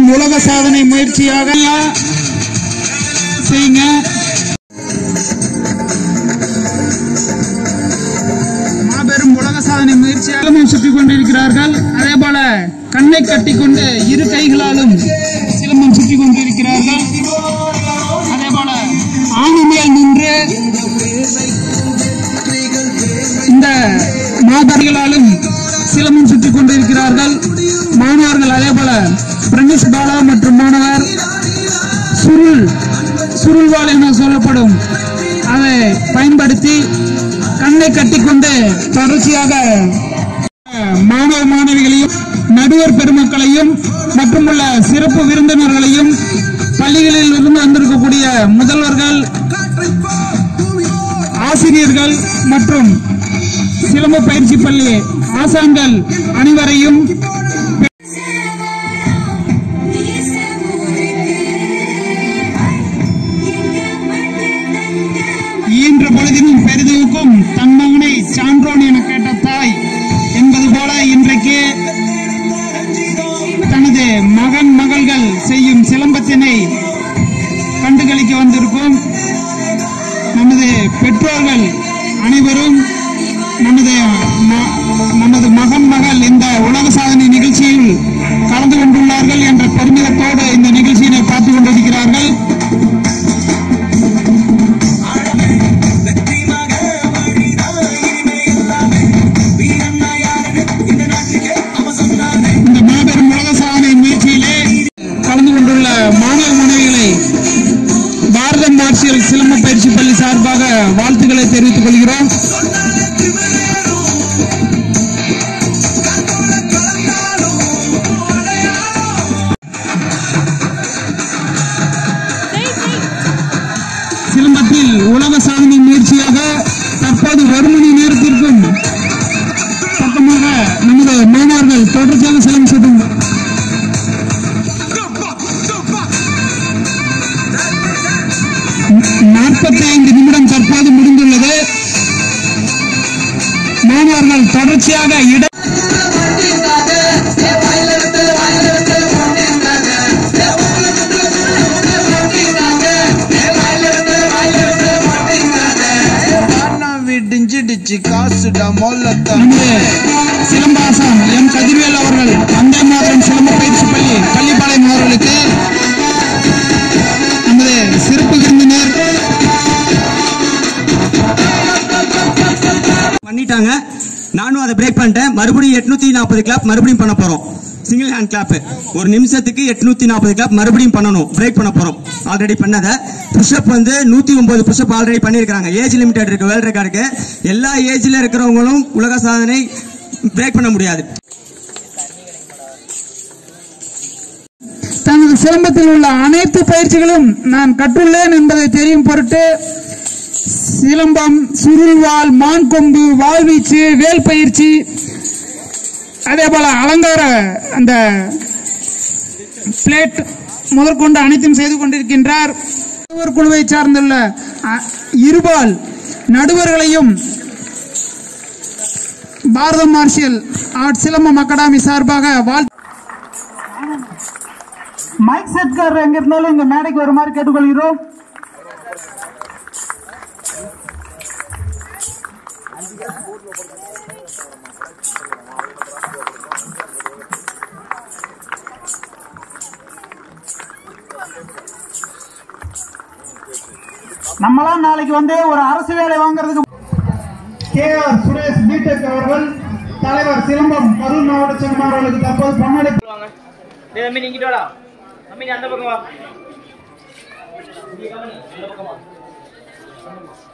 மாபெரும் உலக சாதனை முயற்சியாக செய்யுங்க மாபெரும் உலக சாதனை முயற்சியாக சுற்றிக் கொண்டிருக்கிறார்கள் அதே போல கண்ணை கட்டிக்கொண்டு இரு கைகளாலும் சிலம்பம் சுற்றிக் கொண்டிருக்கிறார்கள் அதே போல ஆணி மேல் நின்று இந்த மாதர்களாலும் சிலம்பம் சுற்றிக் கொண்டிருக்கிறார்கள் மாணவர்கள் அதே போல பிரனிஷ் பாலா மற்றும் மாணவர் சுருள் சுருள்வாள் என சொல்லப்படும் அதை பயன்படுத்தி கண்ணை கட்டிக்கொண்டு தொடர்ச்சியாக மாணவ மாணவிகளையும் நடுவர் பெருமக்களையும் மற்றும் உள்ள சிறப்பு விருந்தினர்களையும் பள்ளிகளில் இருந்து வந்திருக்கக்கூடிய முதல்வர்கள் ஆசிரியர்கள் மற்றும் சிலம்ப பயிற்சி பள்ளி ஆசான்கள் அனைவரையும் ஈன்ற பொழுதினும் பெரிதுவுக்கும் தன் மகனை சான்றோன் என கேட்ட தாய் என்பது போல இன்றைக்கு தனது மகன் மகள்கள் செய்யும் சிலம்பத்தினை கண்டுகளிக்க வந்திருக்கும் நமது பெற்றோர்கள் அனைவரும் நமது ம- நமது மகன் மகள் இந்த உலக சாதனை நிகழ்ச்சியில் கலந்து கொண்டுள்ளார்கள் என்ற பெருமிதத்தோடு இந்த நிகழ்ச்சியினை பார்த்துக் கொண்டிருக்கிறார்கள் இந்த மாபெரும் உலக சாதனை முயற்சியிலே கலந்து கொண்டுள்ள மாணவ மாணவிகளை பாரத மார்ஷியல் சிலம்ப பயிற்சி பள்ளி சார்பாக வாழ்த்துக்களை தெரிவித்துக் கொள்கிறோம் சிலம்பத்தில் உலக சாதனை முயற்சியாக தற்போது ஒரு மணி நேரத்திற்கும் பக்கமாக நமது மாணவர்கள் தொடர்ச்சியாக சிலம்பம் சுட்டும் நாற்பத்தி ஐந்து நிமிடம் தற்போது முடிந்துள்ளது மாணவர்கள் தொடர்ச்சியாக இட விடிஞ்சிடுச்சு காசுடா மொல்லத்தான் நமது சிலம்பாசம் எம் கதிர்வேல் அவர்கள் வந்தே மாதரம் சிலம்ப பயிற்சி பள்ளி பள்ளிப்பாளையம் அவர்களுக்கு நமது சிறப்பு விருந்தினர் பண்ணிட்டாங்க நானும் அதை பிரேக் பண்ணிட்டேன் மறுபடியும் எட்நூத்தி நாற்பது கிளாப் மறுபடியும் பண்ண போறோம் சிங்கிள் ஹேண்ட் கிளாப் ஒரு நிமிஷத்துக்கு எட்நூத்தி நாற்பது கிளாப் மறுபடியும் பண்ணணும் பிரேக் பண்ண போறோம் ஆல்ரெடி பண்ணதை புஷ்அப் வந்து நூத்தி ஒன்பது புஷ்அப் ஆல்ரெடி பண்ணிருக்காங்க ஏஜ் லிமிடெட் இருக்கு வேர்ல்ட் ரெக்கார்டுக்கு எல்லா ஏஜ்ல இருக்கிறவங்களும் உலக சாதனை பிரேக் பண்ண முடியாது தனது சிலம்பத்தில் உள்ள அனைத்து பயிற்சிகளும் நான் கற்றுள்ளேன் என்பதை தெரியும் பொருட்டு சிலம்பம் சுருள்வாள் மான் கொம்பு வாழ்வீச்சு வேல் பயிற்சி அதே போல அலங்கார அந்த பிளேட் முதற்கொண்டு அனைத்தும் செய்து கொண்டிருக்கின்றார் நடுவர் குழுவை சார்ந்துள்ள அ, இருபால் நடுவர்களையும் Bharatha martial art silambam academy சார்பாக வாழ்த்து மைக் செட்காரர் எங்க இருந்தாலும் இங்க மேடைக்கு வருமாறு கேட்டுக்கொள்கிறோம் நம்மளாம் நாளைக்கு வந்து ஒரு அரசு வேலை வாங்குறதுக்கு கே ஆர் சுரேஷ் பிடெக் அவர்கள் தலைவர் சிலம்பம் கரூர் மாவட்ட சங்கம் அவர்களுக்கு தற்போது பொன்னாடை டேய் தம்பி நீ இங்கிட்டு வாடா தம்பி நீ அந்த பக்கம் வா இங்க கவனி, இந்த பக்கம் வா